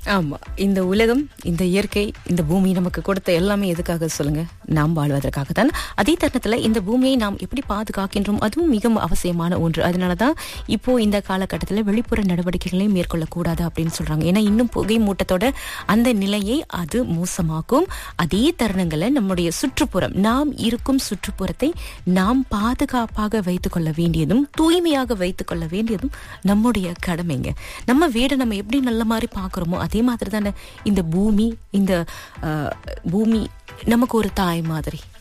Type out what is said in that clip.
ஆமா இந்த உலகம் இந்த இயற்கை இந்த பூமி நமக்கு கொடுத்த எல்லாமே எதுக்காக சொல்லுங்க நாம் வாழ்வதற்காக தான் அதே தருணத்துல இந்த பூமியை நாம் எப்படி பாதுகாக்கின்றோம் அதுவும் மிக அவசியமான ஒன்று அதனாலதான் இப்போ இந்த காலகட்டத்துல வெளிப்புற நடவடிக்கைகளை மேற்கொள்ளக்கூடாது அப்படின்னு சொல்றாங்க ஏன்னா இன்னும் புகை மூட்டத்தோட அந்த நிலையை அது மோசமாக்கும் அதே தருணங்களை நம்முடைய சுற்றுப்புறம் நாம் இருக்கும் சுற்றுப்புறத்தை நாம் பாதுகாப்பாக வைத்துக் கொள்ள வேண்டியதும் தூய்மையாக வைத்துக் கொள்ள வேண்டியதும் நம்முடைய கடமைங்க நம்ம வீடை நம்ம எப்படி நல்ல மாதிரி பார்க்குறோமோ அதே மாதிரி தானே இந்த பூமி இந்த அஹ், பூமி நமக்கு ஒரு தாய் மாதிரி